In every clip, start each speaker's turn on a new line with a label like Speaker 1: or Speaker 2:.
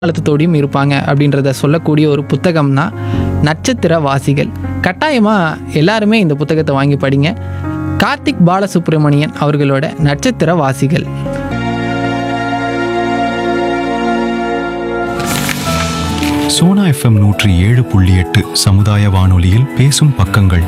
Speaker 1: காலத்தோடையும் இருப்பாங்க அப்படின்றத சொல்லக்கூடிய ஒரு புத்தகம்னா நட்சத்திர வாசிகள் கட்டாயமாக எல்லாருமே இந்த புத்தகத்தை வாங்கி படிங்க கார்த்திக் பாலசுப்ரமணியன் அவர்களோட நட்சத்திர வாசிகள்
Speaker 2: சோனா எஃப்எம் நூற்றி ஏழு புள்ளி எட்டு சமுதாய வானொலியில் பேசும் பக்கங்கள்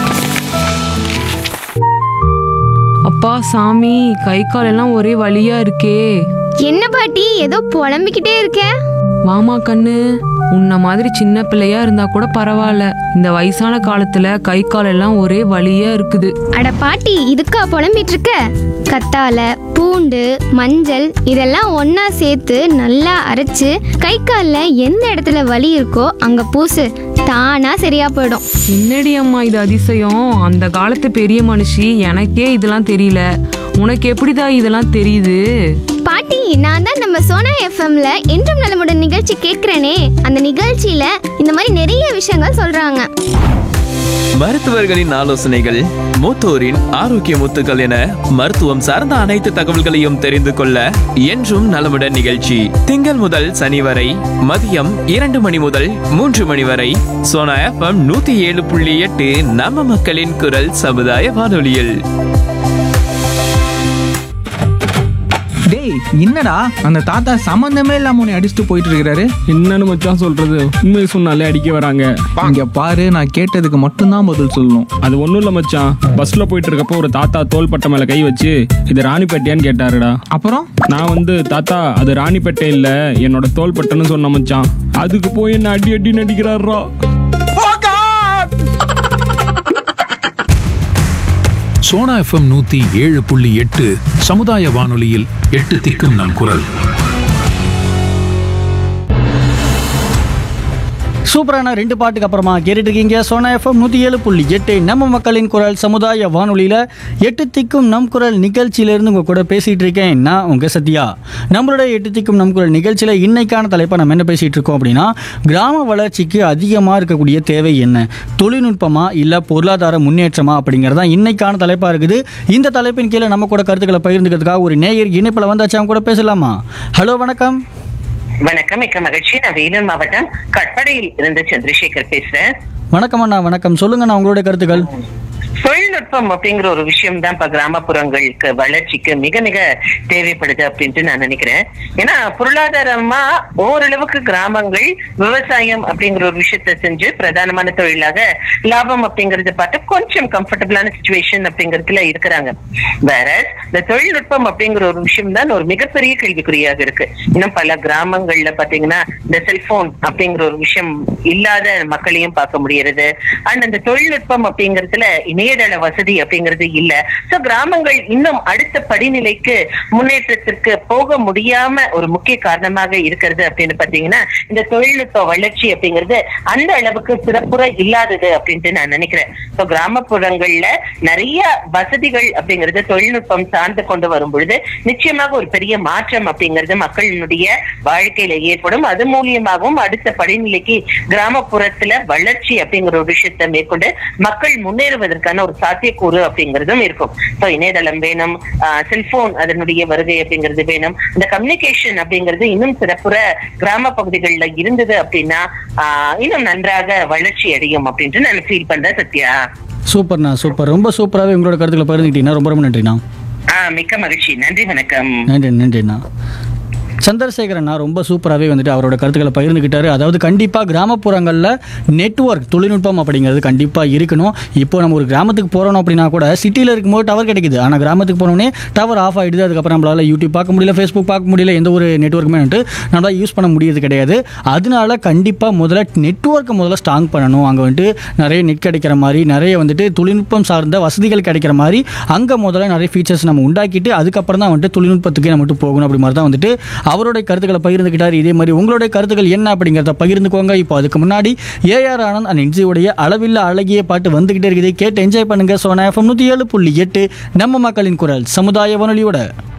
Speaker 3: அப்பா சாமி கை கால் எல்லாம் ஒரே வலியா இருக்கே
Speaker 4: என்ன பாட்டி ஏதோ புலம்பிக்கிட்டே இருக்க
Speaker 3: வாமா கண்ணு உன்ன மாதிரி சின்ன பிள்ளையா இருந்தா கூட பரவாயில்ல இந்த வயசான காலத்துல கை கால் எல்லாம் ஒரே வலியா இருக்குது
Speaker 4: அட பாட்டி இதுக்கா புலம்பிட்டு இருக்க கத்தால பூண்டு மஞ்சள் இதெல்லாம் ஒண்ணா சேர்த்து நல்லா அரைச்சு கை காலில் எந்த இடத்துல வலி இருக்கோ அங்க பூசு தானா சரியா போயிடும்
Speaker 3: என்னடி அம்மா இது அதிசயம் அந்த காலத்து பெரிய மனுஷி எனக்கே இதெல்லாம் தெரியல உனக்கு எப்படிதான் இதெல்லாம் தெரியுது
Speaker 4: பாட்டி நான் தான் நம்ம சோனா எஃப்எம்ல என்றும் நலமுடன் நிகழ்ச்சி கேட்கிறேனே அந்த நிகழ்ச்சியில இந்த மாதிரி நிறைய விஷயங்கள் சொல்றாங்க
Speaker 5: மருத்துவர்களின் ஆலோசனைகள் மூத்தோரின் ஆரோக்கிய முத்துக்கள் என மருத்துவம் சார்ந்த அனைத்து தகவல்களையும் தெரிந்து கொள்ள என்றும் நலமுடன் நிகழ்ச்சி திங்கள் முதல் சனி வரை மதியம் இரண்டு மணி முதல் மூன்று மணி வரை சோனா எஃப்எம் நூத்தி ஏழு புள்ளி எட்டு நம்ம மக்களின் குரல் சமுதாய வானொலியில்
Speaker 1: டேய் என்னடா அந்த தாத்தா சம்மந்தமே இல்லாம உன்னை அடிச்சுட்டு போயிட்டு இருக்கிறாரு
Speaker 6: என்னன்னு மச்சான் சொல்றது உண்மையை சொன்னாலே அடிக்க வராங்க
Speaker 1: இங்க பாரு நான் கேட்டதுக்கு மட்டும்தான் பதில் சொல்லணும்
Speaker 6: அது ஒண்ணும் இல்ல மச்சான் பஸ்ல போயிட்டு இருக்கப்போ ஒரு தாத்தா தோள்பட்டை மேல கை வச்சு இது ராணிப்பேட்டையான்னு கேட்டாருடா
Speaker 1: அப்புறம்
Speaker 6: நான் வந்து தாத்தா அது ராணிப்பேட்டை இல்ல என்னோட தோள்பட்டைன்னு சொன்ன மச்சான் அதுக்கு போய் என்ன அடி அடி நடிக்கிறாரா
Speaker 7: சோனா எஃப்எம் நூத்தி ஏழு புள்ளி எட்டு சமுதாய வானொலியில் எட்டு திக்கும் நம் குரல்
Speaker 8: சூப்பரான ரெண்டு பாட்டுக்கு அப்புறமா கேட்டுட்டு இருக்கீங்க சோனா எஃப்எம் நூற்றி ஏழு புள்ளி எட்டு நம்ம மக்களின் குரல் சமுதாய வானொலியில் எட்டு திக்கும் நம் குரல் நிகழ்ச்சியிலேருந்து உங்கள் கூட பேசிகிட்டு இருக்கேன் நான் உங்கள் சத்யா நம்மளோட எட்டு திக்கும் நம் குரல் நிகழ்ச்சியில் இன்னைக்கான தலைப்பை நம்ம என்ன பேசிகிட்டு இருக்கோம் அப்படின்னா கிராம வளர்ச்சிக்கு அதிகமாக இருக்கக்கூடிய தேவை என்ன தொழில்நுட்பமா இல்லை பொருளாதார முன்னேற்றமா அப்படிங்கிறது தான் இன்னைக்கான தலைப்பாக இருக்குது இந்த தலைப்பின் கீழே நம்ம கூட கருத்துக்களை பகிர்ந்துக்கிறதுக்காக ஒரு நேயர் இணைப்பில் வந்தாச்சு அவங்க கூட பேசலாமா ஹலோ வணக்கம்
Speaker 9: வணக்கம் மிக்க மகிழ்ச்சி நான் வேலூர் மாவட்டம் கட்படையில் இருந்து சந்திரசேகர் பேசுறேன்
Speaker 8: வணக்கம் அண்ணா வணக்கம் சொல்லுங்கண்ணா உங்களுடைய கருத்துக்கள்
Speaker 9: தொழில்நுட்பம் அப்படிங்கிற ஒரு விஷயம் தான் இப்ப கிராமப்புறங்களுக்கு வளர்ச்சிக்கு மிக மிக தேவைப்படுது அப்படின்ட்டு நான் நினைக்கிறேன் ஏன்னா பொருளாதாரமா ஓரளவுக்கு கிராமங்கள் விவசாயம் அப்படிங்கிற ஒரு விஷயத்த செஞ்சு பிரதானமான தொழிலாக லாபம் அப்படிங்கறத பார்த்து கொஞ்சம் கம்ஃபர்டபுளான சுச்சுவேஷன் அப்படிங்கறதுல இருக்கிறாங்க வேற இந்த தொழில்நுட்பம் அப்படிங்கிற ஒரு விஷயம் தான் ஒரு மிகப்பெரிய கேள்விக்குறியாக இருக்கு இன்னும் பல கிராமங்கள்ல பாத்தீங்கன்னா இந்த செல்போன் அப்படிங்கிற ஒரு விஷயம் இல்லாத மக்களையும் பார்க்க முடியறது அண்ட் அந்த தொழில்நுட்பம் அப்படிங்கறதுல இணையதள வசதி அப்படிங்கிறது இல்ல சோ கிராமங்கள் இன்னும் அடுத்த படிநிலைக்கு முன்னேற்றத்திற்கு போக முடியாம ஒரு முக்கிய காரணமாக இருக்கிறது அப்படின்னு பாத்தீங்கன்னா இந்த தொழில்நுட்ப வளர்ச்சி அப்படிங்கிறது அந்த அளவுக்கு சிறப்புற இல்லாதது அப்படின்ட்டு நான் நினைக்கிறேன் சோ கிராமப்புறங்கள்ல நிறைய வசதிகள் அப்படிங்கிறது தொழில்நுட்பம் சார்ந்து கொண்டு வரும் பொழுது நிச்சயமாக ஒரு பெரிய மாற்றம் அப்படிங்கிறது மக்களினுடைய வாழ்க்கையில ஏற்படும் அது மூலியமாகவும் அடுத்த படிநிலைக்கு கிராமப்புறத்துல வளர்ச்சி அப்படிங்கிற ஒரு விஷயத்தை மேற்கொண்டு மக்கள் முன்னேறுவதற்கான ஒரு சாத்தியக்கூறு அப்படிங்கிறதும் இருக்கும் ஸோ இணையதளம் வேணும் செல்போன் அதனுடைய வருகை அப்படிங்கிறது வேணும் இந்த கம்யூனிகேஷன் அப்படிங்கிறது இன்னும் சிறப்புற கிராம பகுதிகளில் இருந்தது அப்படின்னா ஆஹ் இன்னும் நன்றாக வளர்ச்சி அடையும் அப்படின்ட்டு நான் ஃபீல் பண்றேன் சத்யா
Speaker 8: சூப்பர்ண்ணா சூப்பர் ரொம்ப சூப்பராகவே உங்களோட கருத்துக்களை பகிர்ந்துக்கிட்டீங்கன்னா ரொம்ப ரொம்ப நன்றிண்ணா
Speaker 9: ஆஹ் மிக்க மகிழ்ச்சி நன்றி வணக்கம்
Speaker 8: நன்றி நன்றிண்ணா சந்திரசேகரண்ணா ரொம்ப சூப்பராகவே வந்துட்டு அவரோட கருத்துக்களை பகிர்ந்துக்கிட்டாரு அதாவது கண்டிப்பாக கிராமப்புறங்களில் நெட்வொர்க் தொழில்நுட்பம் அப்படிங்கிறது கண்டிப்பாக இருக்கணும் இப்போ நம்ம ஒரு கிராமத்துக்கு போகிறோம் அப்படின்னா கூட சிட்டியில் இருக்கும்போது டவர் கிடைக்குது ஆனால் கிராமத்துக்கு போனோடனே டவர் ஆஃப் ஆகிடுது அதுக்கப்புறம் நம்மளால் யூடியூப் பார்க்க முடியல ஃபேஸ்புக் பார்க்க முடியல எந்த ஒரு நெட்ஒர்க்குமே வந்துட்டு நம்மளால் யூஸ் பண்ண முடியறது கிடையாது அதனால கண்டிப்பாக முதல்ல நெட்வொர்க்கை முதல்ல ஸ்ட்ராங் பண்ணணும் அங்கே வந்துட்டு நிறைய நெட் கிடைக்கிற மாதிரி நிறைய வந்துட்டு தொழில்நுட்பம் சார்ந்த வசதிகள் கிடைக்கிற மாதிரி அங்கே முதல்ல நிறைய ஃபீச்சர்ஸ் நம்ம உண்டாக்கிட்டு அதுக்கப்புறம் தான் வந்துட்டு தொழில்நுட்பத்துக்கே நம்ம வந்துட்டு போகணும் அப்படி மாதிரி தான் வந்துட்டு அவருடைய கருத்துக்களை பகிர்ந்துக்கிட்டார் இதே மாதிரி உங்களுடைய கருத்துக்கள் என்ன அப்படிங்கிறத பகிர்ந்துக்கோங்க இப்போ அதுக்கு முன்னாடி ஏஆர் ஆனந்த் அண்ட் இன்ஜியோடைய அளவில்ல அழகிய பாட்டு வந்துகிட்டே இருக்குது கேட்டு என்ஜாய் பண்ணுங்க சோனா எஃப்எம் நூற்றி ஏழு புள்ளி எட்டு நம்ம மக்களின் குரல் சமுதாய வானொலியோட